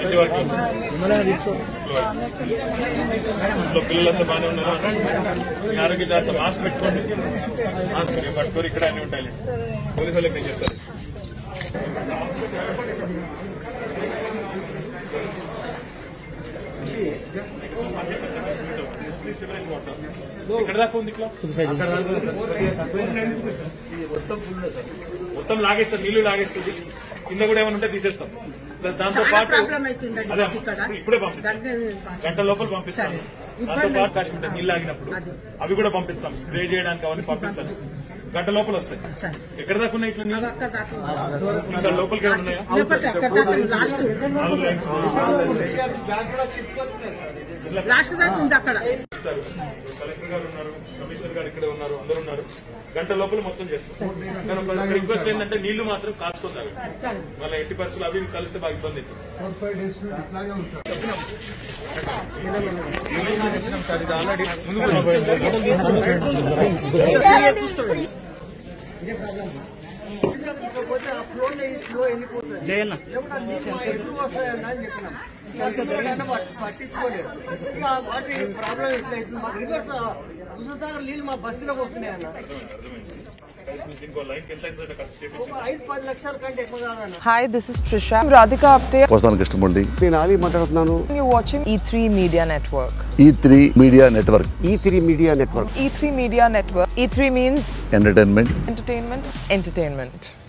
నుంచి వరకు ఇంట్లో పిల్లలంతా బాగానే ఉన్నారు మీ ఆరోగ్య జాగ్రత్త మాస్క్ పెట్టుకోండి మాస్క్ మీరు పట్టుకోరు ఇక్కడ అన్ని ఉంటాయి పోలీసు వాళ్ళకి నేను చెప్తాను ఎక్కడ దాకా ఉంది ఇట్లా మొత్తం లాగేస్తారు నీళ్లు లాగేస్తుంది కింద కూడా ఏమైనా ఉంటే తీసేస్తాం ప్లస్ దాంతో చాలా పాటు ప్రాబ్లం అవుతుందండి అదే మాకు ఇక్కడ. ఇప్పుడే పంపిస్తాం దగ్గర గంట లోపల పంపిస్తాను సరే. దాంతో ఇబ్బంది పాటు కాశ్మీర్ నీళ్ళు ఆగినప్పుడు అది. అవి కూడా పంపిస్తాం స్ప్రే చేయడానికి అవన్నీ పంపిస్తాను గంట లోపల వస్తాయి సరే. ఎక్కడ దాకా ఉన్నాయి ఇట్లా నీళ్ళు అక్కడ దాకా ఉంది. ఇంకా లోపలికి ఏమైనా ఉన్నాయా లేకపోతే అక్కడ దాకా ఉంది. లాస్ట్ లాస్ట్ దాకా ఉంది అక్కడ ఇస్తారు. కలెక్టర్ గారు ఉన్నారు కమిషనర్ గారు ఇక్కడే ఉన్నారు అందరూ ఉన్నారు గంట లోపల మొత్తం చేస్తాం కానీ ఒక రిక్వెస్ట్ ఏంటంటే నీళ్లు మాత్రం కాచుకుంటారు మళ్ళీ ఎట్టి పరిస్థితులు అవి ఇవి కలిస్తే బాగా ఇబ్బంది అవుతుంది లేకపోతే ఆ ఫ్లో ఫ్లో వెళ్ళిపోతుంది లేకపోతే నీళ్ళు మా ఎదురు వస్తాయన్న అని చెప్పినాం ఎవరైనా పట్- పట్టించుకోలేదు ఇట్లా వాటి ప్రాబ్లం ఇట్లా అవుతుంది మాకు రివర్స్ హుజూర్నగర్ నీళ్ళు మా బస్సులోకి వస్తున్నాయి అన్న ఇంకో లైన్ ఎంత అవుతుందో ఖర్చు చేపించి ఒక ఐదు పది లక్షల కంటే ఎక్కువ కాదన్న Hi, this is Trisha. I'm Radhika Apte. వస్తాను కృష్ణమూర్తి నేను ఆలీ మాట్లాడుతున్నాను You're watching E3 Media Network. E three media network E three media network E3 Media Network. E3 means entertainment entertainment, entertainment.